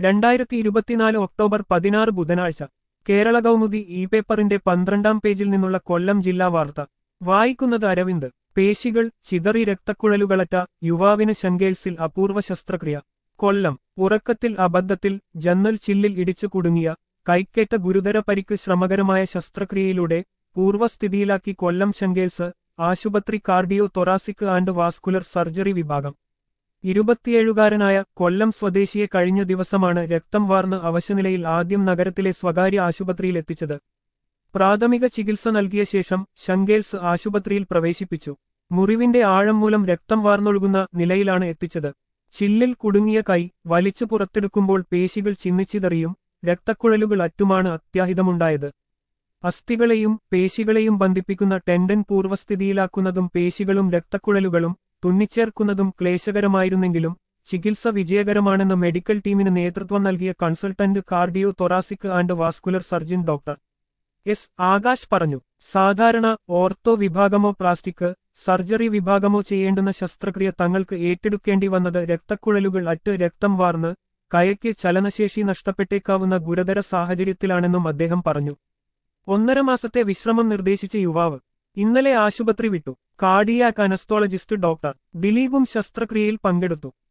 രണ്ടായിരത്തി ഇരുപത്തിനാല് ഒക്ടോബർ പതിനാറ് ബുധനാഴ്ച കേരള കൗമുദി ഇ പേപ്പറിന്റെ പന്ത്രണ്ടാം പേജിൽ നിന്നുള്ള കൊല്ലം ജില്ലാ വാർത്ത വായിക്കുന്നത് അരവിന്ദ് പേശികൾ ചിതറി രക്തക്കുഴലുകളറ്റ യുവാവിന് ശങ്കേൽസിൽ അപൂർവ ശസ്ത്രക്രിയ കൊല്ലം ഉറക്കത്തിൽ അബദ്ധത്തിൽ ജന്നൽ ചില്ലിൽ ഇടിച്ചു കുടുങ്ങിയ കൈക്കേറ്റ ഗുരുതര പരിക്ക് ശ്രമകരമായ ശസ്ത്രക്രിയയിലൂടെ പൂർവ്വസ്ഥിതിയിലാക്കി കൊല്ലം ശങ്കേൽസ് ആശുപത്രി cardio thoracic and vascular surgery വിഭാഗം ഇരുപത്തിയേഴുകാരനായ കൊല്ലം സ്വദേശിയെ കഴിഞ്ഞ ദിവസമാണ് രക്തം വാർന്ന് അവശനിലയിൽ ആദ്യം നഗരത്തിലെ സ്വകാര്യ ആശുപത്രിയിൽ എത്തിച്ചത് പ്രാഥമിക ചികിത്സ നൽകിയ ശേഷം ശങ്കേൽസ് ആശുപത്രിയിൽ പ്രവേശിപ്പിച്ചു മുറിവിന്റെ ആഴം മൂലം രക്തം വാർന്നൊഴുകുന്ന നിലയിലാണ് എത്തിച്ചത് ചില്ലിൽ കുടുങ്ങിയ കൈ വലിച്ചു പുറത്തെടുക്കുമ്പോൾ പേശികൾ ചിന്നിച്ചിതറിയും രക്തക്കുഴലുകൾ അറ്റുമാണ് അത്യാഹിതമുണ്ടായത് അസ്ഥികളെയും പേശികളെയും ബന്ധിപ്പിക്കുന്ന ടെൻഡൻ പൂർവ്വസ്ഥിതിയിലാക്കുന്നതും പേശികളും രക്തക്കുഴലുകളും തുന്നിച്ചേർക്കുന്നതും ക്ലേശകരമായിരുന്നെങ്കിലും ചികിത്സ വിജയകരമാണെന്ന് മെഡിക്കൽ ടീമിന് നേതൃത്വം നൽകിയ consultant cardio thoracic and vascular surgeon doctor S Akash പറഞ്ഞു സാധാരണ ഓർത്തോ വിഭാഗമോ പ്ലാസ്റ്റിക് സർജറി വിഭാഗമോ ചെയ്യേണ്ടുന്ന ശസ്ത്രക്രിയ തങ്ങൾക്ക് ഏറ്റെടുക്കേണ്ടി വന്നത് രക്തക്കുഴലുകൾ അറ്റ് രക്തം വാർന്ന് കയയ്ക്ക് ചലനശേഷി നഷ്ടപ്പെട്ടേക്കാവുന്ന ഗുരുതര സാഹചര്യത്തിലാണെന്നും അദ്ദേഹം പറഞ്ഞു ഒന്നര മാസത്തെ വിശ്രമം നിർദ്ദേശിച്ച യുവാവ് ഇന്നലെ ആശുപത്രി വിട്ടു കാർഡിയാക് അനസ്തോളജിസ്റ്റ് ഡോക്ടർ ദിലീപും ശസ്ത്രക്രിയയിൽ പങ്കെടുത്തു